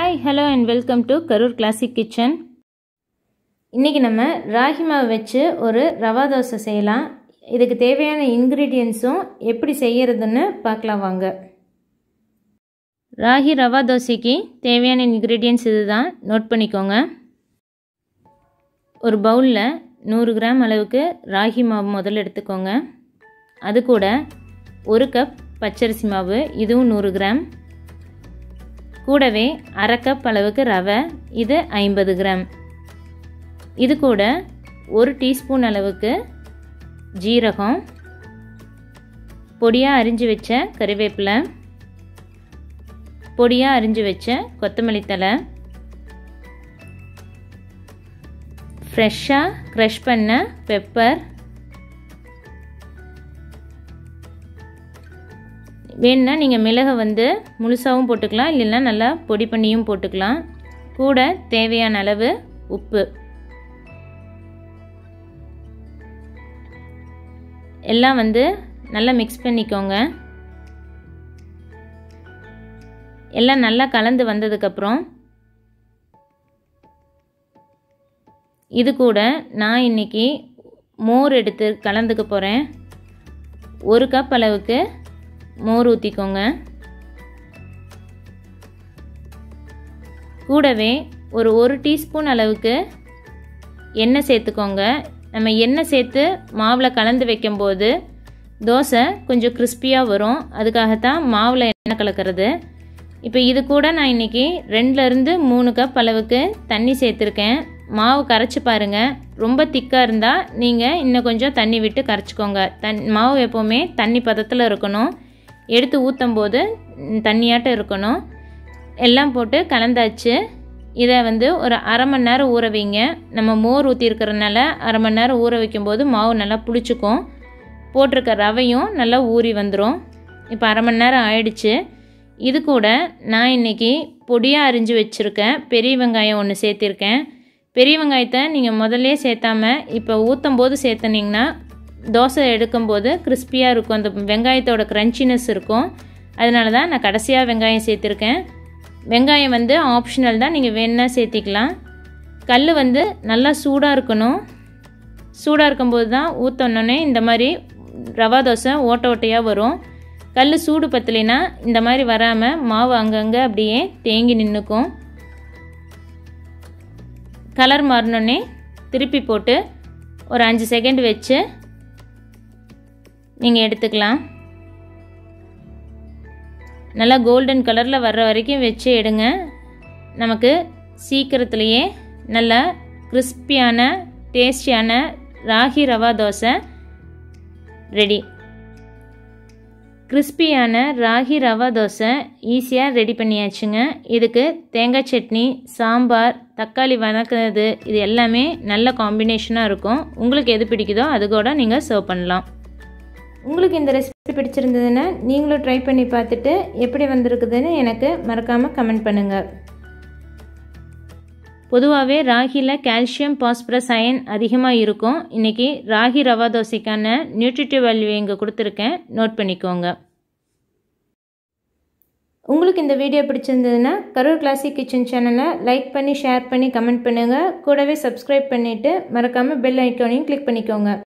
hi hello and welcome to Karur classic kitchen இன்றைக்கி நம்ம ராகி மாவு வச்சு ஒரு ரவா தோசை செய்யலாம் இதுக்கு தேவையான இன்க்ரீடியன்ஸும் எப்படி செய்யறதுன்னு பார்க்கலாம் வாங்க ராகி ரவா தோசைக்கு தேவையான இன்க்ரீடியன்ஸ் இது தான் நோட் பண்ணிக்கோங்க ஒரு பவுலில் நூறு கிராம் அளவுக்கு ராகி மாவு முதல்ல எடுத்துக்கோங்க அது கூட ஒரு கப் பச்சரிசி மாவு இதுவும் நூறு கிராம் கூடவே அரை கப் அளவுக்கு ரவை இது ஐம்பது கிராம் இது கூட ஒரு டீஸ்பூன் அளவுக்கு ஜீரகம் பொடியாக அரிஞ்சு வச்ச கறிவேப்பிலை பொடியாக அரிஞ்சு வச்ச கொத்தமல்லி தலை ஃப்ரெஷ்ஷாக க்ரஷ் பண்ண பெப்பர் வேணுன்னா நீங்கள் மிளகை வந்து முழுசாகவும் போட்டுக்கலாம் இல்லைன்னா நல்லா பொடி பண்ணியும் போட்டுக்கலாம் கூட தேவையான அளவு உப்பு எல்லாம் வந்து நல்லா மிக்ஸ் பண்ணிக்கோங்க எல்லாம் நல்லா கலந்து வந்ததுக்கப்புறம் இது கூட நான் இன்றைக்கி மோர் எடுத்து கலந்துக்க போகிறேன் ஒரு கப் அளவுக்கு மோர் ஊற்றிக்கோங்க கூடவே ஒரு ஒரு டீஸ்பூன் அளவுக்கு எண்ணெய் சேர்த்துக்கோங்க நம்ம எண்ணெய் சேர்த்து மாவில் கலந்து வைக்கும்போது தோசை கொஞ்சம் கிறிஸ்பியாக வரும் அதுக்காகத்தான் மாவில் எண்ணெய் கலக்கிறது இப்போ இது கூட நான் இன்றைக்கி ரெண்டுலேருந்து மூணு கப் அளவுக்கு தண்ணி சேர்த்துருக்கேன் மாவு கரைச்சி பாருங்கள் ரொம்ப திக்காக இருந்தால் நீங்கள் இன்னும் கொஞ்சம் தண்ணி விட்டு கரைச்சிக்கோங்க தன் மாவு எப்போவுமே தண்ணி பதத்தில் இருக்கணும் எடுத்து ஊற்றும் போது தண்ணியாட்டம் இருக்கணும் எல்லாம் போட்டு கலந்தாச்சு இதை வந்து ஒரு அரை மணி நேரம் ஊற வைங்க நம்ம மோர் ஊற்றிருக்கிறனால அரை மணி நேரம் ஊற வைக்கும்போது மாவு நல்லா புளிச்சிக்கும் போட்டிருக்க ரவையும் நல்லா ஊறி வந்துடும் இப்போ அரை மணி நேரம் ஆயிடுச்சு இது கூட நான் இன்றைக்கி பொடியாக அரிஞ்சு வச்சுருக்கேன் பெரிய வெங்காயம் ஒன்று சேர்த்திருக்கேன் பெரிய வெங்காயத்தை நீங்கள் முதல்லே சேர்த்தாம இப்போ ஊற்றும் போது சேர்த்துனீங்கன்னா தோசை எடுக்கும்போது கிறிஸ்பியாக இருக்கும் அந்த வெங்காயத்தோட க்ரன்ச்சினஸ் இருக்கும் அதனால தான் நான் கடைசியாக வெங்காயம் சேர்த்துருக்கேன் வெங்காயம் வந்து ஆப்ஷனல் தான் நீங்கள் வேணுன்னா சேர்த்திக்கலாம் கல் வந்து நல்லா சூடாக இருக்கணும் சூடாக இருக்கும்போது தான் ஊற்றணுன்னே இந்த மாதிரி ரவா தோசை ஓட்ட ஓட்டையாக வரும் கல் சூடு பத்தலைன்னா இந்த மாதிரி வராமல் மாவு அங்கங்கே அப்படியே தேங்கி நின்றுக்கும் கலர் மாறினோடனே திருப்பி போட்டு ஒரு அஞ்சு செகண்ட் வச்சு நீங்கள் எடுத்துக்கலாம் நல்லா கோல்டன் கலரில் வர்ற வரைக்கும் வச்சு எடுங்க நமக்கு சீக்கிரத்துலேயே நல்லா கிறிஸ்பியான டேஸ்டியான ராகி ரவா தோசை ரெடி கிறிஸ்பியான ராகி ரவா தோசை ஈஸியாக ரெடி பண்ணியாச்சுங்க இதுக்கு தேங்காய் சட்னி சாம்பார் தக்காளி வதக்குனது இது எல்லாமே நல்ல காம்பினேஷனாக இருக்கும் உங்களுக்கு எது பிடிக்குதோ அது கூட நீங்கள் சர்வ் பண்ணலாம் உங்களுக்கு இந்த ரெசிபி பிடிச்சிருந்ததுன்னா நீங்களும் ட்ரை பண்ணி பார்த்துட்டு எப்படி வந்திருக்குதுன்னு எனக்கு மறக்காமல் கமெண்ட் பண்ணுங்கள் பொதுவாகவே ராகியில் கால்சியம் பாஸ்பரஸ் அயன் அதிகமாக இருக்கும் இன்றைக்கி ராகி ரவா தோசைக்கான நியூட்ரிட்டிவ் வேல்யூ இங்கே கொடுத்துருக்கேன் நோட் பண்ணிக்கோங்க உங்களுக்கு இந்த வீடியோ பிடிச்சிருந்ததுன்னா கரூர் கிளாசிக் கிச்சன் சேனலை லைக் பண்ணி ஷேர் பண்ணி கமெண்ட் பண்ணுங்கள் கூடவே சப்ஸ்கிரைப் பண்ணிவிட்டு மறக்காமல் பெல் ஐக்கானையும் கிளிக் பண்ணிக்கோங்க